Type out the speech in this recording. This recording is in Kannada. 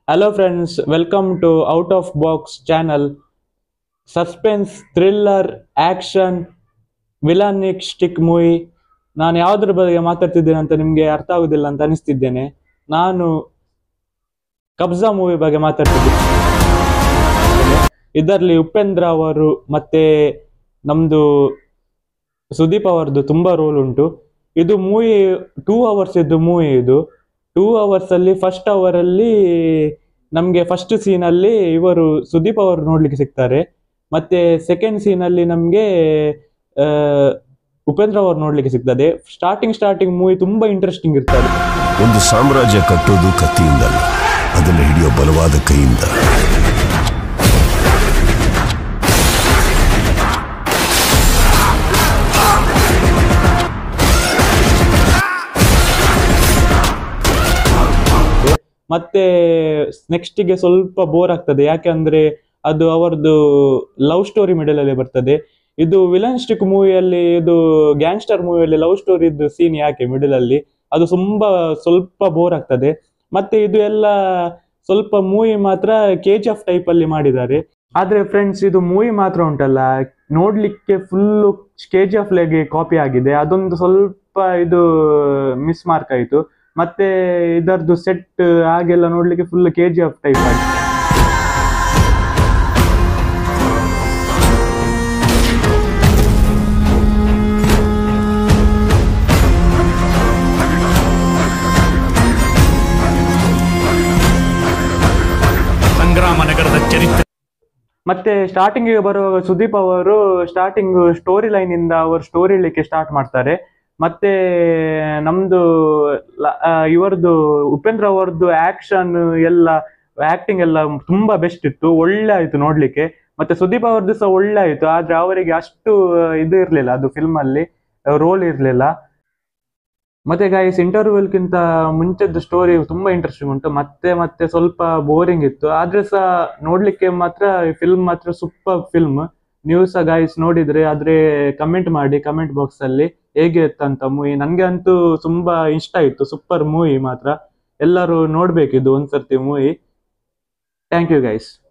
hello friends welcome to out of box channel suspense thriller action villainistic movie ನಾನು ಯಾವುದ್ರ ಬಗ್ಗೆ ಮಾತಾಡ್ತಿದ್ದೇನೆ ಅಂತ ನಿಮಗೆ ಅರ್ಥ ಆಗುದಿಲ್ಲ ಅಂತ ಅನಿಸ್ತಿದ್ದೇನೆ ನಾನು ಕಬ್ಜಾ ಮೂವಿ ಬಗ್ಗೆ ಮಾತಾಡ್ತಿದ್ದೇನೆ ಇದರಲ್ಲಿ ಉಪೇಂದ್ರ ಅವರು ಮತ್ತೆ ನಮ್ದು ಸುದೀಪ್ ಅವರದ್ದು ತುಂಬಾ ರೋಲ್ ಉಂಟು ಇದು ಮೂವಿ ಟೂ ಅವರ್ಸ್ ಇದ್ದು ಮೂವಿ ಇದು ಟೂ ಅವರ್ಸ್ ಅಲ್ಲಿ ಫಸ್ಟ್ ಅವರ್ ಅಲ್ಲಿ ನಮ್ಗೆ ಫಸ್ಟ್ ಸೀನ್ ಅಲ್ಲಿ ಇವರು ಸುದೀಪ್ ಅವರು ನೋಡ್ಲಿಕ್ಕೆ ಸಿಗ್ತಾರೆ ಮತ್ತೆ ಸೆಕೆಂಡ್ ಸೀನ್ ಅಲ್ಲಿ ನಮ್ಗೆ ಆ, ಉಪೇಂದ್ರ ಅವರು ನೋಡ್ಲಿಕ್ಕೆ ಸಿಗ್ತದೆ ಸ್ಟಾರ್ಟಿಂಗ್ ಸ್ಟಾರ್ಟಿಂಗ್ ಮೂವಿ ತುಂಬಾ ಇಂಟ್ರೆಸ್ಟಿಂಗ್ ಇರ್ತದೆ ಒಂದು ಸಾಮ್ರಾಜ್ಯ ಕಟ್ಟೋದು ಕತ್ತಿಯಿಂದಲ್ಲ ಅದನ್ನು ಹಿಡಿಯೋ ಬಲವಾದ ಕೈಯಿಂದ ಮತ್ತೆ ನೆಕ್ಸ್ಟ್ ಗೆ ಸ್ವಲ್ಪ ಬೋರ್ ಆಗ್ತದೆ ಯಾಕೆಂದ್ರೆ ಅದು ಅವರದ್ದು ಲವ್ ಸ್ಟೋರಿ ಮಿಡಲ್ ಅಲ್ಲಿ ಬರ್ತದೆ ಇದು ವಿಲನ್ ಸ್ಟಿಕ್ ಮೂವಿಯಲ್ಲಿ ಇದು ಗ್ಯಾಂಗ್ಸ್ಟರ್ ಮೂವಿಯಲ್ಲಿ ಲವ್ ಸ್ಟೋರಿ ಇದ್ದು ಸೀನ್ ಯಾಕೆ ಮಿಡಲ್ ಅಲ್ಲಿ ಅದು ತುಂಬಾ ಸ್ವಲ್ಪ ಬೋರ್ ಆಗ್ತದೆ ಮತ್ತೆ ಇದು ಎಲ್ಲ ಸ್ವಲ್ಪ ಮೂವಿ ಮಾತ್ರ ಕೆ ಜಿ ಎಫ್ ಟೈಪ್ ಅಲ್ಲಿ ಮಾಡಿದ್ದಾರೆ ಆದ್ರೆ ಫ್ರೆಂಡ್ಸ್ ಇದು ಮೂವಿ ಮಾತ್ರ ಉಂಟಲ್ಲ ನೋಡ್ಲಿಕ್ಕೆ ಫುಲ್ ಕೆ ಜಿ ಎಫ್ ಲೆಗೆ ಕಾಪಿ ಆಗಿದೆ ಅದೊಂದು ಸ್ವಲ್ಪ ಇದು ಮಿಸ್ ಮಾರ್ಕ್ ಆಯ್ತು ಮತ್ತೆ ಇದರದ್ದು ಸೆಟ್ ಹಾಗೆಲ್ಲ ನೋಡ್ಲಿಕ್ಕೆ full K G F type ಆಯ್ತು ಸಂಗ್ರಾಮ ನಗರದ ಚರಿತ್ರೆ ಮತ್ತೆ ಸ್ಟಾರ್ಟಿಂಗ್ ಬರುವಾಗ ಸುದೀಪ್ ಅವರು ಸ್ಟಾರ್ಟಿಂಗ್ ಸ್ಟೋರಿ ಲೈನ್ ಇಂದ ಅವರು ಸ್ಟೋರಿ ಹೇಳಲಿಕ್ಕೆ ಸ್ಟಾರ್ಟ್ ಮಾಡ್ತಾರೆ ಮತ್ತೆ ನಮ್ದು ಲ- ಆ, ಇವರದ್ದು ಉಪೇಂದ್ರ ಅವರದ್ದು ಆಕ್ಷನ್ ಎಲ್ಲ ಆಕ್ಟಿಂಗ್ ಎಲ್ಲ ತುಂಬಾ ಬೆಸ್ಟ್ ಇತ್ತು ಒಳ್ಳೆ ಆಯ್ತು ನೋಡ್ಲಿಕ್ಕೆ ಮತ್ತೆ ಸುದೀಪ್ ಅವರದ್ದು ಸಹ ಒಳ್ಳೆ ಆಯ್ತು ಆದ್ರೆ ಅವರಿಗೆ ಅಷ್ಟು ಇದು ಇರ್ಲಿಲ್ಲ ಅದು ಫಿಲ್ಮ್ ಅಲ್ಲಿ ರೋಲ್ ಇರ್ಲಿಲ್ಲ ಮತ್ತೆ ಗೈಸ್ ಇಂಟರ್ವ್ಯೂಲ್ಗಿಂತ ಮುಂಚೆದ್ದು ಸ್ಟೋರಿ ತುಂಬಾ ಇಂಟ್ರೆಸ್ಟಿಂಗ್ ಉಂಟು ಮತ್ತೆ ಮತ್ತೆ ಸ್ವಲ್ಪ ಬೋರಿಂಗ್ ಇತ್ತು ಆದ್ರೆ ಸಹ ನೋಡ್ಲಿಕ್ಕೆ ಮಾತ್ರ ಫಿಲ್ಮ್ ಮಾತ್ರ ಸೂಪರ್ ಫಿಲ್ಮ್ ನೀವು ಸಹ ಗೈಸ್ ನೋಡಿದ್ರೆ ಆದ್ರೆ ಕಮೆಂಟ್ ಮಾಡಿ ಕಮೆಂಟ್ ಬಾಕ್ಸ್ ಅಲ್ಲಿ ಹೇಗೆ ಇತ್ತಂತ ಮೂವಿ ನನ್ಗೆ ಅಂತೂ ತುಂಬಾ ಇಷ್ಟ ಆಯ್ತು ಸೂಪರ್ ಮೂವಿ ಮಾತ್ರ ಎಲ್ಲರೂ ನೋಡ್ಬೇಕಿದು ಒಂದ್ಸರ್ತಿ ಮೂವಿ ಥ್ಯಾಂಕ್ ಯು ಗೈಸ್